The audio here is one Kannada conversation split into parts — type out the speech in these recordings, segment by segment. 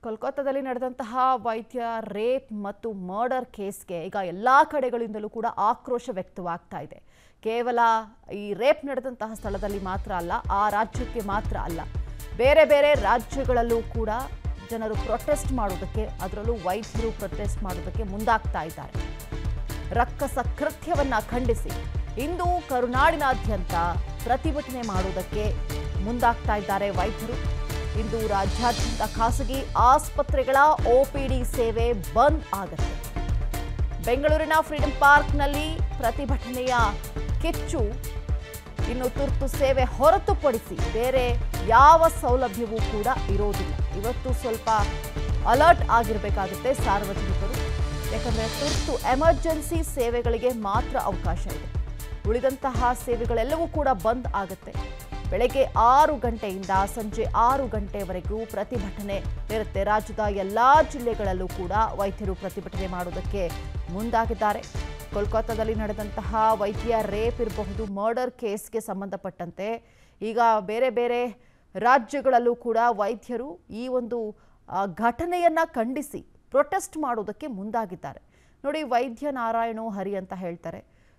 ಕೋಲ್ಕತ್ತಾದಲ್ಲಿ ನಡೆದಂತಹ ವೈದ್ಯ ರೇಪ್ ಮತ್ತು ಮರ್ಡರ್ ಕೇಸ್ಗೆ ಈಗ ಎಲ್ಲ ಕಡೆಗಳಿಂದಲೂ ಕೂಡ ಆಕ್ರೋಶ ವ್ಯಕ್ತವಾಗ್ತಾ ಇದೆ ಕೇವಲ ಈ ರೇಪ್ ನಡೆದಂತಹ ಸ್ಥಳದಲ್ಲಿ ಮಾತ್ರ ಅಲ್ಲ ಆ ರಾಜ್ಯಕ್ಕೆ ಮಾತ್ರ ಅಲ್ಲ ಬೇರೆ ಬೇರೆ ರಾಜ್ಯಗಳಲ್ಲೂ ಕೂಡ ಜನರು ಪ್ರೊಟೆಸ್ಟ್ ಮಾಡೋದಕ್ಕೆ ಅದರಲ್ಲೂ ವೈದ್ಯರು ಪ್ರೊಟೆಸ್ಟ್ ಮಾಡೋದಕ್ಕೆ ಮುಂದಾಗ್ತಾ ಇದ್ದಾರೆ ರಕ್ಕಸ ಕೃತ್ಯವನ್ನ ಖಂಡಿಸಿ ಇಂದು ಕರುನಾಡಿನಾದ್ಯಂತ ಪ್ರತಿಭಟನೆ ಮಾಡುವುದಕ್ಕೆ ಮುಂದಾಗ್ತಾ ಇದ್ದಾರೆ ವೈದ್ಯರು ಇಂದು ರಾಜ್ಯಾದ್ಯಂತ ಖಾಸಗಿ ಆಸ್ಪತ್ರೆಗಳ ಒಪಿಡಿ ಸೇವೆ ಬಂದ್ ಆಗುತ್ತೆ ಬೆಂಗಳೂರಿನ ಫ್ರೀಡಂ ಪಾರ್ಕ್ನಲ್ಲಿ ಪ್ರತಿಭಟನೆಯ ಕಿಚ್ಚು ಇನ್ನು ತುರ್ತು ಸೇವೆ ಹೊರತುಪಡಿಸಿ ಬೇರೆ ಯಾವ ಸೌಲಭ್ಯವೂ ಕೂಡ ಇರೋದಿಲ್ಲ ಇವತ್ತು ಸ್ವಲ್ಪ ಅಲರ್ಟ್ ಆಗಿರಬೇಕಾಗುತ್ತೆ ಸಾರ್ವಜನಿಕರು ಯಾಕಂದರೆ ತುರ್ತು ಎಮರ್ಜೆನ್ಸಿ ಸೇವೆಗಳಿಗೆ ಮಾತ್ರ ಅವಕಾಶ ಇದೆ ಉಳಿದಂತಹ ಸೇವೆಗಳೆಲ್ಲವೂ ಕೂಡ ಬಂದ್ ಆಗುತ್ತೆ ಬೆಳಗ್ಗೆ ಆರು ಗಂಟೆಯಿಂದ ಸಂಜೆ ಆರು ಗಂಟೆವರೆಗೂ ಪ್ರತಿಭಟನೆ ಇರುತ್ತೆ ರಾಜ್ಯದ ಎಲ್ಲ ಜಿಲ್ಲೆಗಳಲ್ಲೂ ಕೂಡ ವೈದ್ಯರು ಪ್ರತಿಭಟನೆ ಮಾಡುವುದಕ್ಕೆ ಮುಂದಾಗಿದ್ದಾರೆ ಕೋಲ್ಕತ್ತಾದಲ್ಲಿ ನಡೆದಂತಹ ವೈದ್ಯ ರೇಪ್ ಇರಬಹುದು ಮರ್ಡರ್ ಕೇಸ್ಗೆ ಸಂಬಂಧಪಟ್ಟಂತೆ ಈಗ ಬೇರೆ ಬೇರೆ ರಾಜ್ಯಗಳಲ್ಲೂ ಕೂಡ ವೈದ್ಯರು ಈ ಒಂದು ಆ, ಘಟನೆಯನ್ನ ಖಂಡಿಸಿ ಪ್ರೊಟೆಸ್ಟ್ ಮಾಡೋದಕ್ಕೆ ಮುಂದಾಗಿದ್ದಾರೆ ನೋಡಿ ವೈದ್ಯ ನಾರಾಯಣೋ ಹರಿ ಅಂತ ಹೇಳ್ತಾರೆ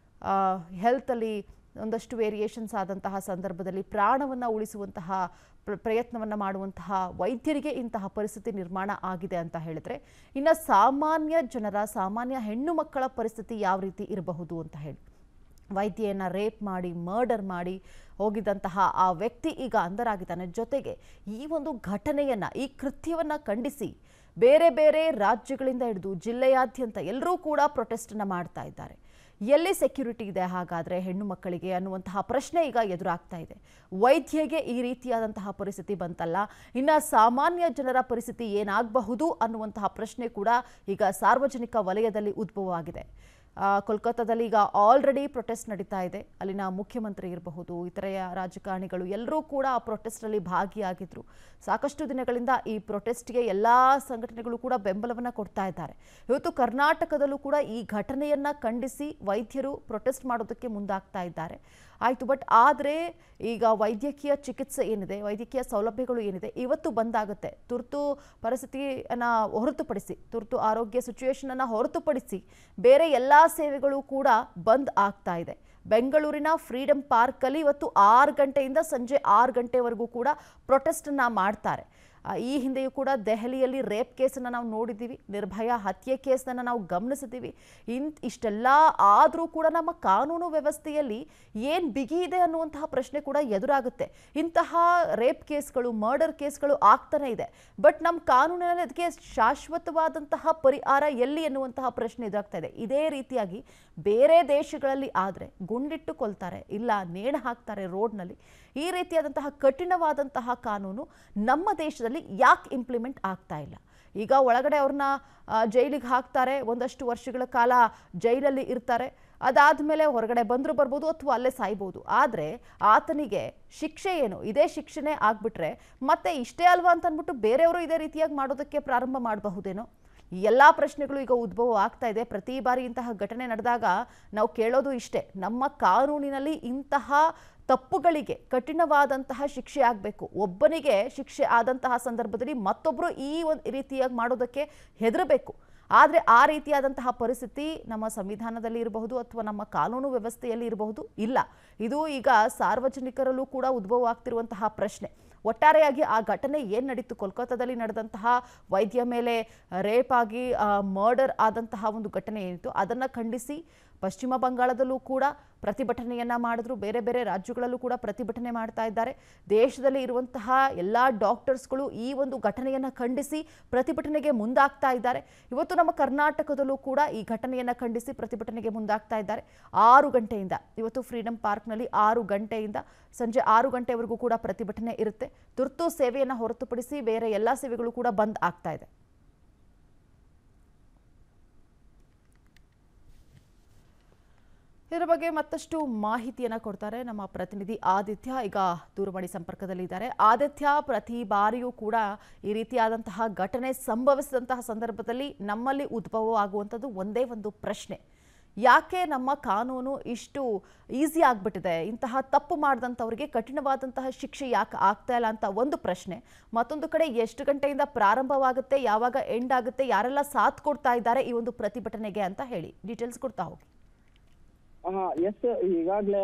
ಹೆಲ್ತಲ್ಲಿ ಒಂದಷ್ಟು ವೇರಿಯೇಷನ್ಸ್ ಆದಂತಹ ಸಂದರ್ಭದಲ್ಲಿ ಪ್ರಾಣವನ್ನು ಉಳಿಸುವಂತಹ ಪ್ರ- ಪ್ರಯತ್ನವನ್ನು ಮಾಡುವಂತಹ ವೈದ್ಯರಿಗೆ ಇಂತಹ ಪರಿಸ್ಥಿತಿ ನಿರ್ಮಾಣ ಆಗಿದೆ ಅಂತ ಹೇಳಿದ್ರೆ ಇನ್ನು ಸಾಮಾನ್ಯ ಜನರ ಸಾಮಾನ್ಯ ಹೆಣ್ಣು ಮಕ್ಕಳ ಪರಿಸ್ಥಿತಿ ಯಾವ ರೀತಿ ಇರಬಹುದು ಅಂತ ಹೇಳಿ ವೈದ್ಯೆಯನ್ನ ರೇಪ್ ಮಾಡಿ ಮರ್ಡರ್ ಮಾಡಿ ಹೋಗಿದ್ದಂತಹ ಆ ವ್ಯಕ್ತಿ ಈಗ ಅಂಧರಾಗಿದ್ದಾನೆ ಜೊತೆಗೆ ಈ ಒಂದು ಘಟನೆಯನ್ನ ಈ ಕೃತ್ಯವನ್ನ ಖಂಡಿಸಿ ಬೇರೆ ಬೇರೆ ರಾಜ್ಯಗಳಿಂದ ಹಿಡಿದು ಜಿಲ್ಲೆಯಾದ್ಯಂತ ಎಲ್ಲರೂ ಕೂಡ ಪ್ರೊಟೆಸ್ಟನ್ನ ಮಾಡ್ತಾ ಇದ್ದಾರೆ ಎಲ್ಲಿ ಸೆಕ್ಯೂರಿಟಿ ಇದೆ ಹಾಗಾದ್ರೆ ಹೆಣ್ಣು ಮಕ್ಕಳಿಗೆ ಅನ್ನುವಂತಹ ಪ್ರಶ್ನೆ ಈಗ ಎದುರಾಗ್ತಾ ಇದೆ ವೈದ್ಯಗೆ ಈ ರೀತಿಯಾದಂತಹ ಪರಿಸ್ಥಿತಿ ಬಂತಲ್ಲ ಇನ್ನು ಸಾಮಾನ್ಯ ಜನರ ಪರಿಸ್ಥಿತಿ ಏನಾಗಬಹುದು ಅನ್ನುವಂತಹ ಪ್ರಶ್ನೆ ಕೂಡ ಈಗ ಸಾರ್ವಜನಿಕ ವಲಯದಲ್ಲಿ ಉದ್ಭವವಾಗಿದೆ ಆ, ಕೋಲ್ಕತ್ತಾದಲ್ಲಿ ಈಗ ಆಲ್ರೆಡಿ ಪ್ರೊಟೆಸ್ಟ್ ನಡೀತಾ ಇದೆ ಅಲ್ಲಿನ ಮುಖ್ಯಮಂತ್ರಿ ಇರಬಹುದು ಇತರೆ ರಾಜಕಾರಣಿಗಳು ಎಲ್ಲರೂ ಕೂಡ ಆ ಪ್ರೊಟೆಸ್ಟಲ್ಲಿ ಭಾಗಿಯಾಗಿದ್ರು ಸಾಕಷ್ಟು ದಿನಗಳಿಂದ ಈ ಪ್ರೊಟೆಸ್ಟ್ಗೆ ಎಲ್ಲ ಸಂಘಟನೆಗಳು ಕೂಡ ಬೆಂಬಲವನ್ನು ಕೊಡ್ತಾ ಇದ್ದಾರೆ ಇವತ್ತು ಕರ್ನಾಟಕದಲ್ಲೂ ಕೂಡ ಈ ಘಟನೆಯನ್ನ ಖಂಡಿಸಿ ವೈದ್ಯರು ಪ್ರೊಟೆಸ್ಟ್ ಮಾಡೋದಕ್ಕೆ ಮುಂದಾಗ್ತಾ ಇದ್ದಾರೆ ಆಯಿತು ಬಟ್ ಆದರೆ ಈಗ ವೈದ್ಯಕೀಯ ಚಿಕಿತ್ಸೆ ಏನಿದೆ ವೈದ್ಯಕೀಯ ಸೌಲಭ್ಯಗಳು ಏನಿದೆ ಇವತ್ತು ಬಂದಾಗುತ್ತೆ ತುರ್ತು ಪರಿಸ್ಥಿತಿಯನ್ನು ಹೊರತುಪಡಿಸಿ ತುರ್ತು ಆರೋಗ್ಯ ಸಿಚುವೇಶನ್ ಅನ್ನು ಹೊರತುಪಡಿಸಿ ಬೇರೆ ಎಲ್ಲ ಸೇವೆಗಳು ಕೂಡ ಬಂದ್ ಆಗ್ತಾ ಇದೆ ಬೆಂಗಳೂರಿನ ಫ್ರೀಡಂ ಪಾರ್ಕಲ್ಲಿ ಇವತ್ತು ಆರು ಗಂಟೆಯಿಂದ ಸಂಜೆ ಆರು ಗಂಟೆವರೆಗೂ ಕೂಡ ಪ್ರೊಟೆಸ್ಟನ್ನು ಮಾಡ್ತಾರೆ ಆ, ಈ ಹಿಂದೆಯೂ ಕೂಡ ದೆಹಲಿಯಲ್ಲಿ ರೇಪ್ ಕೇಸನ್ನು ನಾವು ನೋಡಿದ್ದೀವಿ ನಿರ್ಭಯ ಹತ್ಯೆ ಕೇಸನ್ನು ನಾವು ಗಮನಿಸಿದ್ದೀವಿ ಇನ್ ಇಷ್ಟೆಲ್ಲ ಆದರೂ ಕೂಡ ನಮ್ಮ ಕಾನೂನು ವ್ಯವಸ್ಥೆಯಲ್ಲಿ ಏನು ಬಿಗಿ ಇದೆ ಅನ್ನುವಂತಹ ಪ್ರಶ್ನೆ ಕೂಡ ಎದುರಾಗುತ್ತೆ ಇಂತಹ ರೇಪ್ ಕೇಸ್ಗಳು ಮರ್ಡರ್ ಕೇಸ್ಗಳು ಆಗ್ತಾನೆ ಇದೆ ಬಟ್ ನಮ್ಮ ಕಾನೂನಿನಲ್ಲಿ ಅದಕ್ಕೆ ಶಾಶ್ವತವಾದಂತಹ ಪರಿಹಾರ ಎಲ್ಲಿ ಎನ್ನುವಂತಹ ಪ್ರಶ್ನೆ ಎದುರಾಗ್ತಾ ಇದೆ ಇದೇ ರೀತಿಯಾಗಿ ಬೇರೆ ದೇಶಗಳಲ್ಲಿ ಆದರೆ ಗುಂಡಿಟ್ಟು ಕೊಲ್ತಾರೆ ಇಲ್ಲ ನೇಣು ಹಾಕ್ತಾರೆ ರೋಡ್ನಲ್ಲಿ ಈ ರೀತಿಯಾದಂತಹ ಕಠಿಣವಾದಂತಹ ಕಾನೂನು ನಮ್ಮ ದೇಶದಲ್ಲಿ ಯಾಕೆ ಇಂಪ್ಲಿಮೆಂಟ್ ಆಗ್ತಾ ಇಲ್ಲ ಈಗ ಒಳಗಡೆ ಅವ್ರನ್ನ ಜೈಲಿಗೆ ಹಾಕ್ತಾರೆ ಒಂದಷ್ಟು ವರ್ಷಗಳ ಕಾಲ ಜೈಲಲ್ಲಿ ಇರ್ತಾರೆ ಅದಾದಮೇಲೆ ಹೊರಗಡೆ ಬಂದರೂ ಬರ್ಬೋದು ಅಥವಾ ಅಲ್ಲೇ ಸಾಯ್ಬೋದು ಆದರೆ ಆತನಿಗೆ ಶಿಕ್ಷೆ ಏನು ಇದೇ ಶಿಕ್ಷೆನೇ ಆಗ್ಬಿಟ್ರೆ ಮತ್ತೆ ಇಷ್ಟೇ ಅಲ್ವಾ ಅಂತ ಅಂದ್ಬಿಟ್ಟು ಬೇರೆಯವರು ಇದೇ ರೀತಿಯಾಗಿ ಮಾಡೋದಕ್ಕೆ ಪ್ರಾರಂಭ ಮಾಡಬಹುದೇನೋ ಈ ಎಲ್ಲ ಪ್ರಶ್ನೆಗಳು ಈಗ ಉದ್ಭವ ಆಗ್ತಾ ಇದೆ ಪ್ರತಿ ಬಾರಿ ಇಂತಹ ಘಟನೆ ನಡೆದಾಗ ನಾವು ಕೇಳೋದು ಇಷ್ಟೇ ನಮ್ಮ ಕಾನೂನಿನಲ್ಲಿ ಇಂತಹ ತಪ್ಪುಗಳಿಗೆ ಕಠಿಣವಾದಂತಹ ಶಿಕ್ಷೆ ಆಗಬೇಕು ಒಬ್ಬನಿಗೆ ಶಿಕ್ಷೆ ಆದಂತಹ ಸಂದರ್ಭದಲ್ಲಿ ಮತ್ತೊಬ್ಬರು ಈ ಒಂದು ರೀತಿಯಾಗಿ ಮಾಡೋದಕ್ಕೆ ಹೆದರಬೇಕು ಆದರೆ ಆ ರೀತಿಯಾದಂತಹ ಪರಿಸ್ಥಿತಿ ನಮ್ಮ ಸಂವಿಧಾನದಲ್ಲಿ ಇರಬಹುದು ಅಥವಾ ನಮ್ಮ ಕಾನೂನು ವ್ಯವಸ್ಥೆಯಲ್ಲಿ ಇರಬಹುದು ಇಲ್ಲ ಇದು ಈಗ ಸಾರ್ವಜನಿಕರಲ್ಲೂ ಕೂಡ ಉದ್ಭವ ಆಗ್ತಿರುವಂತಹ ಪ್ರಶ್ನೆ ಒಟ್ಟಾರೆಯಾಗಿ ಆ ಘಟನೆ ಏನು ನಡೀತು ಕೋಲ್ಕತ್ತಾದಲ್ಲಿ ನಡೆದಂತಹ ವೈದ್ಯ ಮೇಲೆ ರೇಪ್ ಆಗಿ ಮರ್ಡರ್ ಆದಂತಹ ಒಂದು ಘಟನೆ ಏನಿತ್ತು ಅದನ್ನು ಖಂಡಿಸಿ ಪಶ್ಚಿಮ ಬಂಗಾಳದಲ್ಲೂ ಕೂಡ ಪ್ರತಿಭಟನೆಯನ್ನ ಮಾಡಿದ್ರು ಬೇರೆ ಬೇರೆ ರಾಜ್ಯಗಳಲ್ಲೂ ಕೂಡ ಪ್ರತಿಭಟನೆ ಮಾಡ್ತಾ ಇದ್ದಾರೆ ದೇಶದಲ್ಲಿ ಇರುವಂತಹ ಎಲ್ಲ ಡಾಕ್ಟರ್ಸ್ಗಳು ಈ ಒಂದು ಘಟನೆಯನ್ನ ಖಂಡಿಸಿ ಪ್ರತಿಭಟನೆಗೆ ಮುಂದಾಗ್ತಾ ಇದ್ದಾರೆ ಇವತ್ತು ನಮ್ಮ ಕರ್ನಾಟಕದಲ್ಲೂ ಕೂಡ ಈ ಘಟನೆಯನ್ನ ಖಂಡಿಸಿ ಪ್ರತಿಭಟನೆಗೆ ಮುಂದಾಗ್ತಾ ಇದ್ದಾರೆ ಆರು ಗಂಟೆಯಿಂದ ಇವತ್ತು ಫ್ರೀಡಂ ಪಾರ್ಕ್ನಲ್ಲಿ ಆರು ಗಂಟೆಯಿಂದ ಸಂಜೆ ಆರು ಗಂಟೆವರೆಗೂ ಕೂಡ ಪ್ರತಿಭಟನೆ ಇರುತ್ತೆ ತುರ್ತು ಸೇವೆಯನ್ನು ಹೊರತುಪಡಿಸಿ ಬೇರೆ ಎಲ್ಲ ಸೇವೆಗಳು ಕೂಡ ಬಂದ್ ಆಗ್ತಾ ಇದೆ ಇದರ ಬಗ್ಗೆ ಮತ್ತಷ್ಟು ಮಾಹಿತಿಯನ್ನ ಕೊಡ್ತಾರೆ ನಮ್ಮ ಪ್ರತಿನಿಧಿ ಆದಿತ್ಯ ಈಗ ದೂರವಾಣಿ ಸಂಪರ್ಕದಲ್ಲಿದ್ದಾರೆ ಆದಿತ್ಯ ಪ್ರತಿ ಬಾರಿಯೂ ಕೂಡ ಈ ರೀತಿಯಾದಂತಹ ಘಟನೆ ಸಂಭವಿಸಿದಂತಹ ಸಂದರ್ಭದಲ್ಲಿ ನಮ್ಮಲ್ಲಿ ಉದ್ಭವ ಆಗುವಂಥದ್ದು ಒಂದೇ ಒಂದು ಪ್ರಶ್ನೆ ಯಾಕೆ ನಮ್ಮ ಕಾನೂನು ಇಷ್ಟು ಈಸಿ ಆಗ್ಬಿಟ್ಟಿದೆ ಇಂತಹ ತಪ್ಪು ಮಾಡಿದಂಥವ್ರಿಗೆ ಕಠಿಣವಾದಂತಹ ಶಿಕ್ಷೆ ಯಾಕೆ ಆಗ್ತಾ ಇಲ್ಲ ಅಂತ ಒಂದು ಪ್ರಶ್ನೆ ಮತ್ತೊಂದು ಕಡೆ ಎಷ್ಟು ಗಂಟೆಯಿಂದ ಪ್ರಾರಂಭವಾಗುತ್ತೆ ಯಾವಾಗ ಎಂಡ್ ಆಗುತ್ತೆ ಯಾರೆಲ್ಲ ಸಾಥ್ ಕೊಡ್ತಾ ಇದ್ದಾರೆ ಈ ಒಂದು ಪ್ರತಿಭಟನೆಗೆ ಅಂತ ಹೇಳಿ ಡೀಟೇಲ್ಸ್ ಕೊಡ್ತಾ ಹೋಗಿ ಎಸ್ ಈಗಾಗಲೇ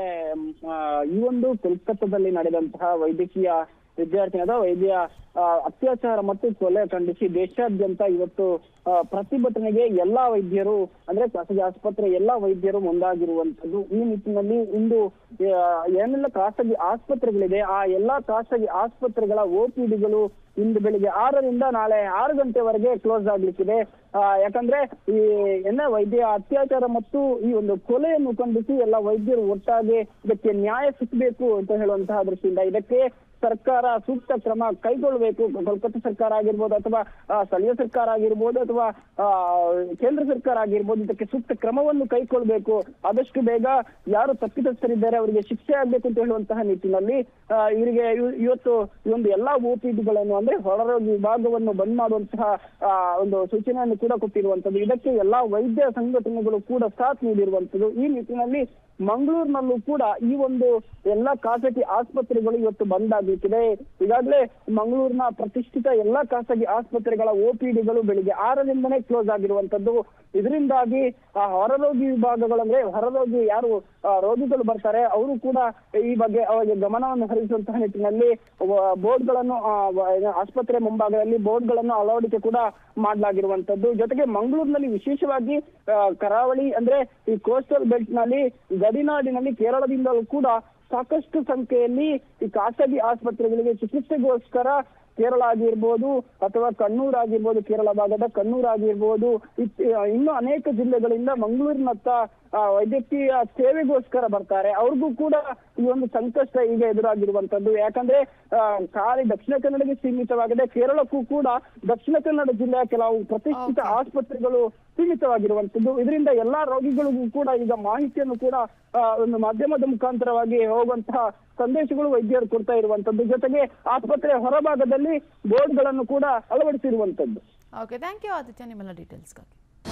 ಈ ಒಂದು ಕೋಲ್ಕತ್ತಾದಲ್ಲಿ ನಡೆದಂತಹ ವೈದ್ಯಕೀಯ ವಿದ್ಯಾರ್ಥಿನಿಯಾದ ವೈದ್ಯ ಆ, ಅತ್ಯಾಚಾರ ಮತ್ತು ಕೊಲೆ ಖಂಡಿಸಿ ದೇಶಾದ್ಯಂತ ಇವತ್ತು ಆ, ಪ್ರತಿಭಟನೆಗೆ ಎಲ್ಲಾ ವೈದ್ಯರು ಅಂದ್ರೆ ಖಾಸಗಿ ಆಸ್ಪತ್ರೆ ಎಲ್ಲಾ ವೈದ್ಯರು ಮುಂದಾಗಿರುವಂತದ್ದು ಈ ನಿಟ್ಟಿನಲ್ಲಿ ಇಂದು ಆ, ಏನೆಲ್ಲ ಖಾಸಗಿ ಆಸ್ಪತ್ರೆಗಳಿದೆ ಆ ಎಲ್ಲಾ ಖಾಸಗಿ ಆಸ್ಪತ್ರೆಗಳ ಓಪಿಡಿಗಳು ಇಂದು ಬೆಳಿಗ್ಗೆ ಆರರಿಂದ ನಾಳೆ ಆರು ಗಂಟೆವರೆಗೆ ಕ್ಲೋಸ್ ಆಗ್ಲಿಕ್ಕಿದೆ ಆ, ಯಾಕಂದ್ರೆ ಈ ಎಲ್ಲ ವೈದ್ಯ ಅತ್ಯಾಚಾರ ಮತ್ತು ಈ ಒಂದು ಕೊಲೆಯನ್ನು ಖಂಡಿಸಿ ಎಲ್ಲ ವೈದ್ಯರು ಒಟ್ಟಾಗಿ ಇದಕ್ಕೆ ನ್ಯಾಯ ಸಿಗಬೇಕು ಅಂತ ಹೇಳುವಂತಹ ದೃಷ್ಟಿಯಿಂದ ಇದಕ್ಕೆ ಸರ್ಕಾರ ಸೂಕ್ತ ಕ್ರಮ ಕೈಗೊಳ್ಳಬೇಕು ಕೋಲ್ಕತ್ತಾ ಸರ್ಕಾರ ಆಗಿರ್ಬೋದು ಅಥವಾ ಆ, ಸ್ಥಳೀಯ ಸರ್ಕಾರ ಆಗಿರ್ಬೋದು ಅಥವಾ ಆ, ಕೇಂದ್ರ ಸರ್ಕಾರ ಆಗಿರ್ಬೋದು ಇದಕ್ಕೆ ಸೂಕ್ತ ಕ್ರಮವನ್ನು ಕೈಗೊಳ್ಳಬೇಕು ಆದಷ್ಟು ಬೇಗ ಯಾರು ತಪ್ಪಿತಸ್ಥರಿದ್ದಾರೆ ಅವರಿಗೆ ಶಿಕ್ಷೆ ಆಗ್ಬೇಕು ಅಂತ ಹೇಳುವಂತಹ ನಿಟ್ಟಿನಲ್ಲಿ ಆ, ಇವರಿಗೆ ಇವ್- ಇವತ್ತು ಈ ಒಂದು ಎಲ್ಲಾ ಓಪಿಡಿಗಳನ್ನು ಅಂದ್ರೆ ಹೊರರೋಗಿ ವಿಭಾಗವನ್ನು ಬಂದ್ ಮಾಡುವಂತಹ ಆ, ಒಂದು ಸೂಚನೆಯನ್ನು ಕೂಡ ಕೊಟ್ಟಿರುವಂತದ್ದು ಇದಕ್ಕೆ ಎಲ್ಲಾ ವೈದ್ಯ ಸಂಘಟನೆಗಳು ಕೂಡ ಸಾಥ್ ನೀಡಿರುವಂತದ್ದು ಈ ನಿಟ್ಟಿನಲ್ಲಿ ಮಂಗಳೂರಿನಲ್ಲೂ ಕೂಡ ಈ ಒಂದು ಎಲ್ಲಾ ಖಾಸಗಿ ಆಸ್ಪತ್ರೆಗಳು ಇವತ್ತು ಬಂದ್ ಆಗ್ಲಿಕ್ಕಿದೆ ಈಗಾಗಲೇ ಮಂಗಳೂರಿನ ಪ್ರತಿಷ್ಠಿತ ಎಲ್ಲಾ ಖಾಸಗಿ ಆಸ್ಪತ್ರೆಗಳ ಓಪಿಡಿಗಳು ಬೆಳಿಗ್ಗೆ ಆರರಿಂದನೇ ಕ್ಲೋಸ್ ಆಗಿರುವಂತದ್ದು ಇದರಿಂದಾಗಿ ಆ ಹೊರರೋಗಿ ವಿಭಾಗಗಳಂದ್ರೆ ಹೊರರೋಗಿ ಯಾರು ಆ, ರೋಗಿಗಳು ಬರ್ತಾರೆ ಅವರು ಕೂಡ ಈ ಬಗ್ಗೆ ಅವರಿಗೆ ಗಮನವನ್ನು ಹರಿಸುವಂತಹ ನಿಟ್ಟಿನಲ್ಲಿ ಬೋರ್ಡ್ಗಳನ್ನು ಆಸ್ಪತ್ರೆ ಮುಂಭಾಗದಲ್ಲಿ ಬೋರ್ಡ್ಗಳನ್ನು ಅಳವಡಿಕೆ ಕೂಡ ಮಾಡಲಾಗಿರುವಂತದ್ದು ಜೊತೆಗೆ ಮಂಗಳೂರಿನಲ್ಲಿ ವಿಶೇಷವಾಗಿ ಆ, ಕರಾವಳಿ ಅಂದ್ರೆ ಈ ಕೋಸ್ಟಲ್ ಬೆಲ್ಟ್ ನಲ್ಲಿ ಗಡಿನಾಡಿನಲ್ಲಿ ಕೇರಳದಿಂದಲೂ ಕೂಡ ಸಾಕಷ್ಟು ಸಂಖ್ಯೆಯಲ್ಲಿ ಈ ಖಾಸಗಿ ಆಸ್ಪತ್ರೆಗಳಿಗೆ ಚಿಕಿತ್ಸೆಗೋಸ್ಕರ ಕೇರಳ ಆಗಿರ್ಬೋದು ಅಥವಾ ಕಣ್ಣೂರ್ ಆಗಿರ್ಬೋದು ಕೇರಳ ಭಾಗದ ಕಣ್ಣೂರ್ ಆಗಿರ್ಬೋದು ಇತ್- ಇನ್ನು ಅನೇಕ ಜಿಲ್ಲೆಗಳಿಂದ ಮಂಗಳೂರಿನತ್ತ ಆ, ವೈದ್ಯಕೀಯ ಸೇವೆಗೋಸ್ಕರ ಬರ್ತಾರೆ ಅವ್ರಿಗೂ ಕೂಡ ಈ ಒಂದು ಸಂಕಷ್ಟ ಈಗ ಎದುರಾಗಿರುವಂತದ್ದು ಯಾಕಂದ್ರೆ ಆ, ಖಾಲಿ ದಕ್ಷಿಣ ಕನ್ನಡಕ್ಕೆ ಸೀಮಿತವಾಗಿದೆ ಕೇರಳಕ್ಕೂ ಕೂಡ ದಕ್ಷಿಣ ಕನ್ನಡ ಜಿಲ್ಲೆಯ ಕೆಲವು ಪ್ರತಿಷ್ಠಿತ ಆಸ್ಪತ್ರೆಗಳು ಸೀಮಿತವಾಗಿರುವಂತದ್ದು ಇದರಿಂದ ಎಲ್ಲಾ ರೋಗಿಗಳಿಗೂ ಕೂಡ ಈಗ ಮಾಹಿತಿಯನ್ನು ಕೂಡ ಆ, ಒಂದು ಮಾಧ್ಯಮದ ಮುಖಾಂತರವಾಗಿ ಹೋಗುವಂತಹ ಸಂದೇಶಗಳು ವೈದ್ಯರು ಕೊಡ್ತಾ ಇರುವಂತದ್ದು ಜೊತೆಗೆ ಆಸ್ಪತ್ರೆಯ ಹೊರಭಾಗದಲ್ಲಿ ಬೋರ್ಡ್ಗಳನ್ನು ಕೂಡ ಅಳವಡಿಸಿರುವಂತದ್ದು ಓಕೆ ಥ್ಯಾಂಕ್ ಯು ಆದಿತ್ಯ ನಿಮ್ಮೆಲ್ಲ ಡೀಟೇಲ್ಸ್ಗಾಗಿ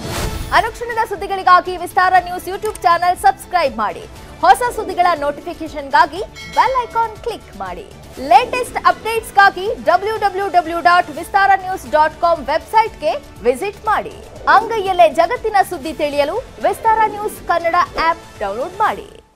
ಅನುಕ್ಷಣದ ಸುದ್ದಿಗಳಿಗಾಗಿ Vistara news YouTube channel subscribe ಮಾಡಿ ಹೊಸ ಸುದ್ದಿಗಳ ನೋಟಿಫಿಕೇಶನ್ಗಾಗಿ ಬೆಲ್ ಐಕಾನ್ ಕ್ಲಿಕ್ ಮಾಡಿ ಲೇಟೆಸ್ಟ್ ಅಪ್ಡೇಟ್ಸ್ಗಾಗಿ W W W dot Vistara news dot com ವೆಬ್ಸೈಟ್ಗೆ ವಿಸಿಟ್ ಮಾಡಿ ಅಂಗೈಯಲ್ಲೇ ಜಗತ್ತಿನ ಸುದ್ದಿ ತಿಳಿಯಲು Vistara news Kannada app download ಮಾಡಿ